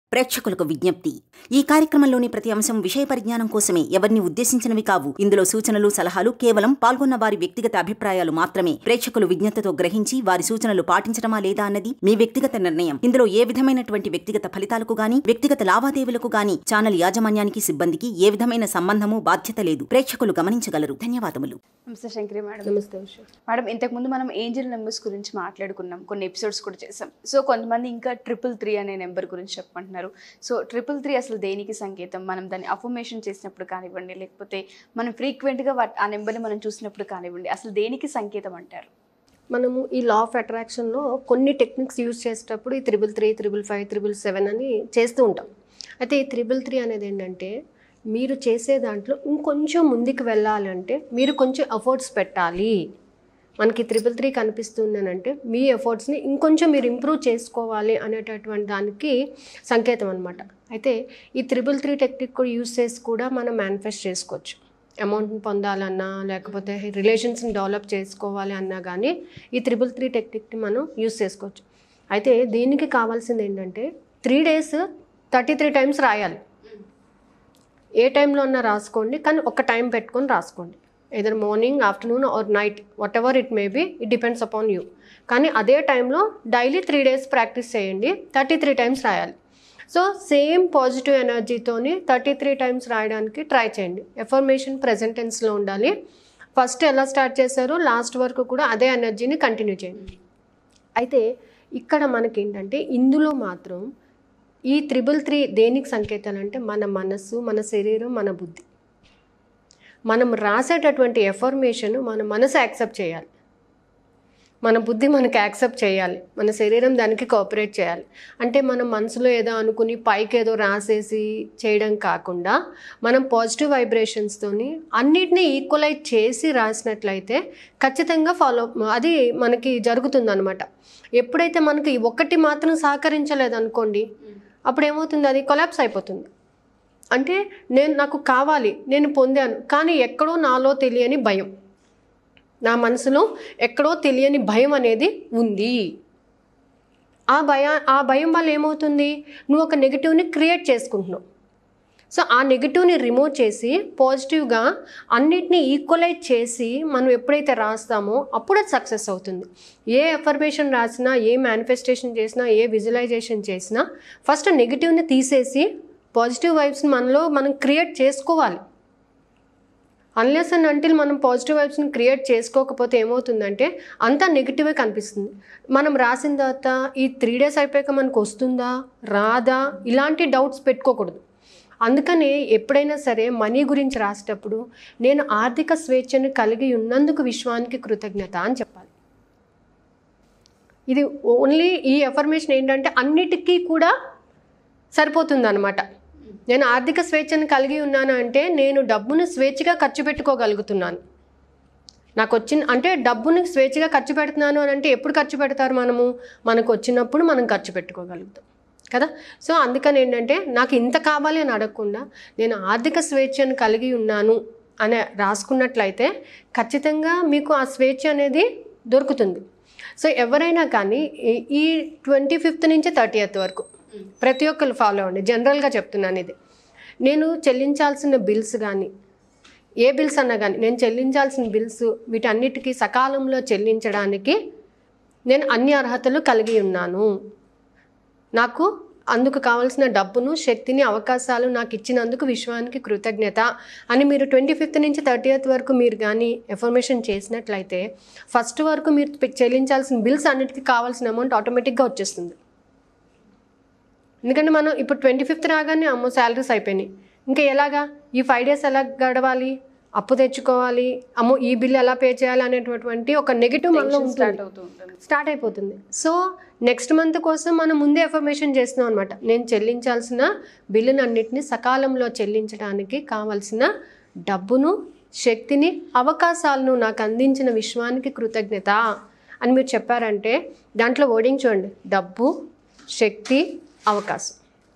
ప్రేక్షకులకు విజ్ఞప్తి ఈ కార్యక్రమంలోని ప్రతి అంశం విషయ పరిజ్ఞానం కోసమే ఎవరిని ఉద్దేశించినవి కావు ఇందులో సూచనలు సలహాలు కేవలం పాల్గొన్న వారి వ్యక్తిగత అభిప్రాయాలు మాత్రమే ప్రేక్షకులు విజ్ఞతతో గ్రహించి వారి సూచనలు పాటించడమా లేదా అన్నది మీ వ్యక్తిగత నిర్ణయం ఇందులో ఏ విధమైనటువంటి వ్యక్తిగత ఫలితాలకు గాని వ్యక్తిగత లావాదేవీలకు గాని ఛానల్ యాజమాన్యానికి సిబ్బందికి ఏ విధమైన సంబంధము బాధ్యత లేదు ప్రేక్షకులు గమనించగలరు ధన్యవాదములు నమస్తే శంకరి మేడం నమస్తే ఉషా మేడం ఇంతకుముందు మనం ఏంజల్ నెంబర్స్ గురించి మాట్లాడుకున్నాం కొన్ని ఎపిసోడ్స్ కూడా చేసాం సో కొంతమంది ఇంకా ట్రిపుల్ త్రీ అనే నెంబర్ గురించి చెప్పమంటున్నారు సో ట్రిపుల్ త్రీ అసలు దేనికి సంకేతం మనం దాన్ని అఫర్మేషన్ చేసినప్పుడు కానివ్వండి లేకపోతే మనం ఫ్రీక్వెంట్గా ఆ నెంబర్ని మనం చూసినప్పుడు కానివ్వండి అసలు దేనికి సంకేతం అంటారు మనము ఈ లా ఆఫ్ అట్రాక్షన్లో కొన్ని టెక్నిక్స్ యూజ్ చేసేటప్పుడు ఈ triple three triple five triple seven అని చేస్తూ ఉంటాం అయితే ఈ త్రిబుల్ త్రీ అనేది ఏంటంటే మీరు చేసే దాంట్లో ఇంకొంచెం ముందుకు వెళ్ళాలంటే మీరు కొంచెం ఎఫర్ట్స్ పెట్టాలి మనకి త్రిబుల్ త్రీ కనిపిస్తుందనంటే మీ ఎఫర్ట్స్ని ఇంకొంచెం మీరు ఇంప్రూవ్ చేసుకోవాలి అనేటటువంటి దానికి సంకేతం అనమాట అయితే ఈ త్రిబుల్ త్రీ టెక్నిక్ కూడా యూజ్ చేసి కూడా మనం మేనిఫెస్ట్ చేసుకోవచ్చు అమౌంట్ని పొందాలన్నా లేకపోతే రిలేషన్స్ని డెవలప్ చేసుకోవాలి అన్నా కానీ ఈ త్రిబుల్ త్రీ టెక్నిక్ని మనం యూజ్ చేసుకోవచ్చు అయితే దీనికి కావాల్సింది ఏంటంటే three days thirty three times రాయాలి ఏ టైంలో అన్నా రాసుకోండి కానీ ఒక టైం పెట్టుకొని రాసుకోండి either morning afternoon or night whatever it may be it depends upon you కానీ అదే టైంలో డైలీ త్రీ డేస్ ప్రాక్టీస్ చేయండి థర్టీ త్రీ టైమ్స్ రాయాలి సో సేమ్ పాజిటివ్ ఎనర్జీతోని థర్టీ త్రీ టైమ్స్ రాయడానికి ట్రై చేయండి ఎఫర్మేషన్ ప్రజెంట్ టెన్స్లో ఉండాలి ఫస్ట్ ఎలా స్టార్ట్ చేశారో లాస్ట్ వరకు కూడా అదే ఎనర్జీని కంటిన్యూ చేయండి అయితే ఇక్కడ మనకి ఏంటంటే ఇందులో మాత్రం ఈ త్రిబుల్ త్రీ దేనికి సంకేతాలు అంటే మన మనస్సు మన శరీరం మన బుద్ధి మనం రాసేటటువంటి ఎఫర్మేషన్ మన మనసు యాక్సెప్ట్ చేయాలి మన బుద్ధి మనకి యాక్సెప్ట్ చేయాలి మన శరీరం దానికి కోఆపరేట్ చేయాలి అంటే మనం మనసులో ఏదో అనుకుని పైకి ఏదో రాసేసి చేయడం కాకుండా మనం పాజిటివ్ వైబ్రేషన్స్తోని అన్నిటినీ ఈక్వలైజ్ చేసి రాసినట్లయితే ఖచ్చితంగా ఫాలో అది మనకి జరుగుతుందన్నమాట ఎప్పుడైతే మనకి ఒకటి మాత్రం సహకరించలేదు అనుకోండి అప్పుడు ఏమవుతుంది అది కొలాప్స్ అయిపోతుంది అంటే నేను నాకు కావాలి నేను పొందాను కానీ ఎక్కడో నాలో తెలియని భయం నా మనసులో ఎక్కడో తెలియని భయం అనేది ఉంది ఆ భయ ఆ భయం వల్ల ఏమవుతుంది నువ్వు ఒక నెగిటివ్ని క్రియేట్ చేసుకుంటున్నావు సో ఆ నెగిటివ్ని రిమూవ్ చేసి పాజిటివ్గా అన్నిటినీ ఈక్వలైజ్ చేసి మనం ఎప్పుడైతే రాస్తామో అప్పుడు అది సక్సెస్ అవుతుంది ఏ ఎఫర్మేషన్ రాసినా ఏ మేనిఫెస్టేషన్ చేసినా ఏ విజువలైజేషన్ చేసినా ఫస్ట్ నెగిటివ్ని తీసేసి పాజిటివ్ వైబ్స్ని మనలో మనం క్రియేట్ చేసుకోవాలి అన్లెస్ అండ్ అంటిల్ మనం పాజిటివ్ వైబ్స్ని క్రియేట్ చేసుకోకపోతే ఏమవుతుందంటే అంతా నెగిటివే కనిపిస్తుంది మనం రాసిన తర్వాత ఈ త్రీ డేస్ అయిపోయాక మనకు వస్తుందా రాదా ఇలాంటి డౌట్స్ పెట్టుకోకూడదు అందుకనే ఎప్పుడైనా సరే మనీ గురించి రాసేటప్పుడు నేను ఆర్థిక స్వేచ్ఛను కలిగి ఉన్నందుకు విశ్వానికి కృతజ్ఞత అని చెప్పాలి ఇది ఓన్లీ ఈ ఎఫర్మేషన్ ఏంటంటే అన్నిటికీ కూడా సరిపోతుంది అనమాట నేను ఆర్థిక స్వేచ్ఛను కలిగి ఉన్నాను అంటే నేను డబ్బును స్వేచ్ఛగా ఖర్చు పెట్టుకోగలుగుతున్నాను నాకు వచ్చిన అంటే డబ్బుని స్వేచ్ఛగా ఖర్చు పెడుతున్నాను అని అంటే ఎప్పుడు ఖర్చు పెడతారు మనము మనకు వచ్చినప్పుడు మనం ఖర్చు పెట్టుకోగలుగుతాం కదా సో అందుకని ఏంటంటే నాకు ఇంత కావాలి అని అడగకుండా నేను ఆర్థిక స్వేచ్ఛను కలిగి ఉన్నాను అని రాసుకున్నట్లయితే ఖచ్చితంగా మీకు ఆ స్వేచ్ఛ అనేది దొరుకుతుంది సో ఎవరైనా కానీ ఈ- ఈ ట్వంటీ ఫిఫ్త్ నుంచి థర్టీ వరకు ప్రతి ఒక్కరు ఫాలో అవ్వండి జనరల్గా చెప్తున్నాను ఇది నేను చెల్లించాల్సిన బిల్స్ కానీ ఏ బిల్స్ అన్నా కానీ నేను చెల్లించాల్సిన బిల్స్ వీటన్నిటికీ సకాలంలో చెల్లించడానికి నేను అన్ని అర్హతలు కలిగి ఉన్నాను నాకు అందుకు కావాల్సిన డబ్బును శక్తిని అవకాశాలు నాకు ఇచ్చినందుకు విశ్వానికి కృతజ్ఞత అని మీరు ట్వంటీ ఫిఫ్త్ నుంచి థర్టీ వరకు మీరు కానీ ఎఫర్మేషన్ చేసినట్లయితే ఫస్ట్ వరకు మీరు పె- చెల్లించాల్సిన బిల్స్ అన్నిటికీ కావాల్సిన అమౌంట్ ఆటోమేటిక్గా వచ్చేస్తుంది ఎందుకంటే మనం ఇప్పుడు ట్వంటీ ఫిఫ్త్ రాగానే అమ్మో శాలరీస్ అయిపోయినాయి ఇంకా ఎలాగా ఈ ఫైవ్ డేస్ ఎలా గడవాలి అప్పు తెచ్చుకోవాలి అమ్మో ఈ బిల్ ఎలా పే చేయాలి అనేటటువంటి ఒక నెగిటివ్ మనలో ఉంటుంది స్టార్ట్ అవుతూ ఉంటుంది స్టార్ట్ అయిపోతుంది సో నెక్స్ట్ మంత్ కోసం మనం ముందే ఎఫర్మేషన్ చేస్తున్నాం అనమాట నేను చెల్లించాల్సిన బిల్లును అన్నిటిని సకాలంలో చెల్లించడానికి కావాల్సిన డబ్బును శక్తిని అవకాశాలను నాకు అందించిన విశ్వానికి కృతజ్ఞత అని మీరు చెప్పారంటే దాంట్లో ఓడింగ్ చూడండి డబ్బు శక్తి అవకాశం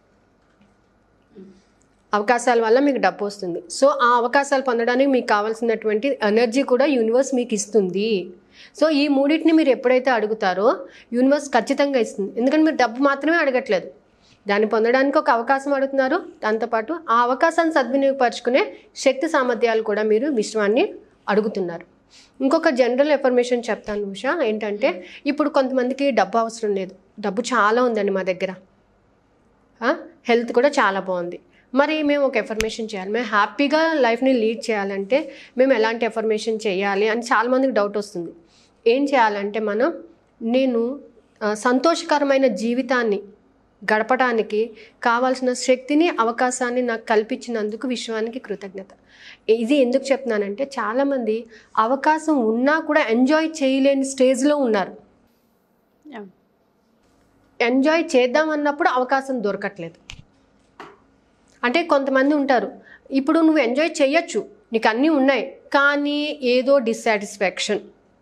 అవకాశాల వల్ల మీకు డబ్బు వస్తుంది సో ఆ అవకాశాలు పొందడానికి మీకు కావాల్సినటువంటి ఎనర్జీ కూడా యూనివర్స్ మీకు ఇస్తుంది సో ఈ మూడింటిని మీరు ఎప్పుడైతే అడుగుతారో యూనివర్స్ ఖచ్చితంగా ఇస్తుంది ఎందుకంటే మీరు డబ్బు మాత్రమే అడగట్లేదు దాన్ని పొందడానికి ఒక అవకాశం అడుగుతున్నారు దాంతోపాటు ఆ అవకాశాన్ని సద్వినియోగపరుచుకునే శక్తి సామర్థ్యాలు కూడా మీరు విశ్వాన్ని అడుగుతున్నారు ఇంకొక జనరల్ ఇన్ఫర్మేషన్ చెప్తాను ఉషా ఏంటంటే ఇప్పుడు కొంతమందికి డబ్బు అవసరం లేదు డబ్బు చాలా ఉందండి మా దగ్గర హెల్త్ కూడా చాలా బాగుంది మరి మేము ఒక ఎఫర్మేషన్ చేయాలి మేము హ్యాపీగా లైఫ్ని లీడ్ చేయాలంటే మేము ఎలాంటి ఎఫర్మేషన్ చేయాలి అని చాలామందికి డౌట్ వస్తుంది ఏం చేయాలంటే మనం నేను ఆ, సంతోషకరమైన జీవితాన్ని గడపడానికి కావాల్సిన శక్తిని అవకాశాన్ని నాకు కల్పించినందుకు విశ్వానికి కృతజ్ఞత ఇది ఎందుకు చెప్తున్నానంటే చాలామంది అవకాశం ఉన్నా కూడా ఎంజాయ్ చేయలేని స్టేజ్లో ఉన్నారు Yeah. ఎంజాయ్ చేద్దాం అన్నప్పుడు అవకాశం దొరకట్లేదు అంటే కొంతమంది ఉంటారు ఇప్పుడు నువ్వు ఎంజాయ్ చేయొచ్చు నీకు అన్నీ ఉన్నాయి కానీ ఏదో డిస్సాటిస్ఫాక్షన్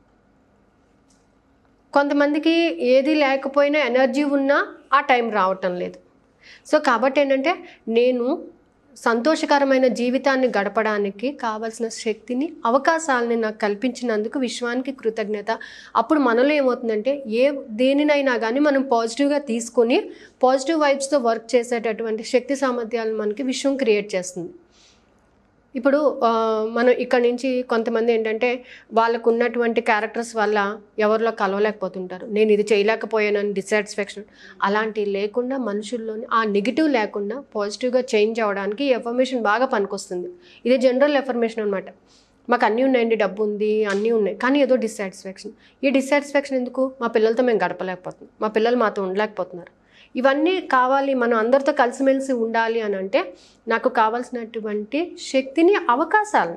కొంతమందికి ఏది లేకపోయినా ఎనర్జీ ఉన్నా ఆ టైం రావటం లేదు సో కాబట్టి ఏంటంటే నేను సంతోషకరమైన జీవితాన్ని గడపడానికి కావలసిన శక్తిని అవకాశాలని నాకు కల్పించినందుకు విశ్వానికి కృతజ్ఞత అప్పుడు మనలో ఏమవుతుందంటే ఏ దేనినైనా కానీ మనం పాజిటివ్గా తీసుకొని పాజిటివ్ వైబ్స్తో వర్క్ చేసేటటువంటి శక్తి సామర్థ్యాలను మనకి విశ్వం క్రియేట్ చేస్తుంది ఇప్పుడు ఆ, మనం ఇక్కడ నుంచి కొంతమంది ఏంటంటే వాళ్ళకు ఉన్నటువంటి క్యారెక్టర్స్ వల్ల ఎవరిలో కలవలేకపోతుంటారు నేను ఇది చేయలేకపోయానని డిసాటిస్ఫాక్షన్ అలాంటివి లేకుండా మనుషుల్లోని ఆ నెగిటివ్ లేకుండా పాజిటివ్గా చేంజ్ అవ్వడానికి ఈ ఎఫర్మేషన్ బాగా పనికొస్తుంది ఇది జనరల్ ఎఫర్మేషన్ అనమాట మాకు అన్నీ ఉన్నాయండి డబ్బు ఉంది అన్నీ ఉన్నాయి కానీ ఏదో డిస్సాటిస్ఫాక్షన్ ఈ డిస్సాటిస్ఫాక్షన్ ఎందుకు మా పిల్లలతో మేము గడపలేకపోతున్నాం మా పిల్లలు మాతో ఉండలేకపోతున్నారు ఇవన్నీ కావాలి మనం అందరితో కలిసిమెలిసి ఉండాలి అని అంటే నాకు కావాల్సినటువంటి శక్తిని అవకాశాలను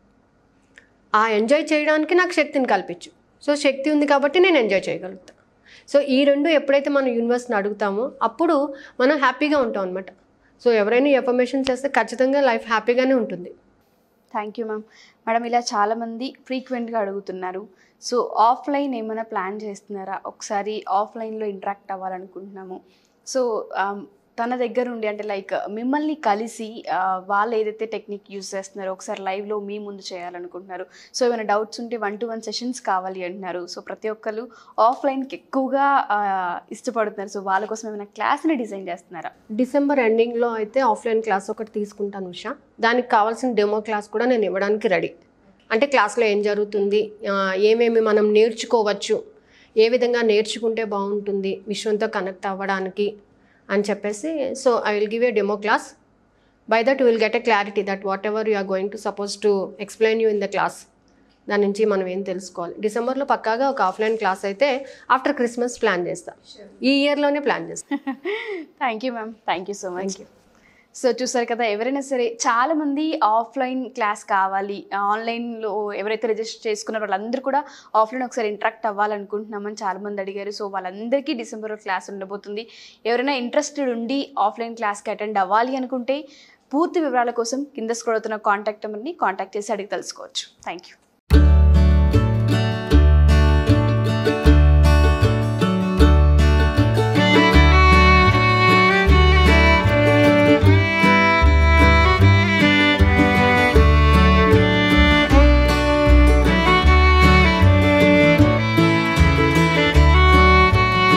ఆ ఎంజాయ్ చేయడానికి నాకు శక్తిని కల్పించు సో శక్తి ఉంది కాబట్టి నేను ఎంజాయ్ చేయగలుగుతాను సో ఈ రెండు ఎప్పుడైతే మనం యూనివర్స్ని అడుగుతామో అప్పుడు మనం హ్యాపీగా ఉంటాం అనమాట సో ఎవరైనా ఎఫర్మేషన్ చేస్తే ఖచ్చితంగా లైఫ్ హ్యాపీగానే ఉంటుంది థ్యాంక్ యూ మ్యామ్ మేడం ఇలా చాలామంది ఫ్రీక్వెంట్గా అడుగుతున్నారు సో ఆఫ్లైన్ ఏమైనా ప్లాన్ చేస్తున్నారా ఒకసారి ఆఫ్లైన్లో ఇంటరాక్ట్ అవ్వాలనుకుంటున్నాము సో ఆమ్, తన దగ్గర ఉండి అంటే లైక్ మిమ్మల్ని కలిసి ఆ, వాళ్ళు ఏదైతే టెక్నిక్ యూస్ చేస్తున్నారో ఒకసారి లైవ్లో మీ ముందు చేయాలనుకుంటున్నారు సో ఏమైనా డౌట్స్ ఉంటే వన్ టు వన్ సెషన్స్ కావాలి అంటున్నారు సో ప్రతి ఒక్కరు ఆఫ్లైన్కి ఎక్కువగా ఆ, ఇష్టపడుతున్నారు సో వాళ్ళ కోసం ఏమైనా క్లాస్ని డిజైన్ చేస్తున్నారా డిసెంబర్ ఎండింగ్లో అయితే ఆఫ్లైన్ క్లాస్ ఒకటి తీసుకుంటాను ఉషా దానికి కావాల్సిన డెమో క్లాస్ కూడా నేను ఇవ్వడానికి రెడీ అంటే క్లాస్లో ఏం జరుగుతుంది ఆ, ఏమేమి మనం నేర్చుకోవచ్చు ఏ విధంగా నేర్చుకుంటే బాగుంటుంది విశ్వంతో కనెక్ట్ అవ్వడానికి అని చెప్పేసి so I will give a demo class by that will get a clarity that whatever you are going to suppose to explain you in the class దాని నుంచి మనం ఏం తెలుసుకోవాలి డిసెంబర్లో పక్కాగా ఒక ఆఫ్లైన్ క్లాస్ అయితే ఆఫ్టర్ క్రిస్మస్ ప్లాన్ చేస్తా ఈ ఇయర్లోనే ప్లాన్ చేస్తా thank you ma'am thank you so much so చూసారు కదా ఎవరైనా సరే చాలా మంది ఆఫ్లైన్ క్లాస్ కావాలి ఆన్లైన్లో ఎవరైతే రిజిస్టర్ చేసుకున్నారో వాళ్ళందరూ కూడా ఆఫ్లైన్ ఒకసారి ఇంటరాక్ట్ అవ్వాలనుకుంటున్నామని చాలా మంది అడిగారు సో వాళ్ళందరికీ డిసెంబర్లో క్లాస్ ఉండబోతుంది ఎవరైనా ఇంట్రెస్టెడ్ ఉండి ఆఫ్లైన్ క్లాస్కి అటెండ్ అవ్వాలి అనుకుంటే పూర్తి వివరాల కోసం కింద స్క్రోల్ అవుతున్న కాంటాక్ట్ నెంబర్ని కాంటాక్ట్ చేసి అడిగి తెలుసుకోవచ్చు థ్యాంక్ యూ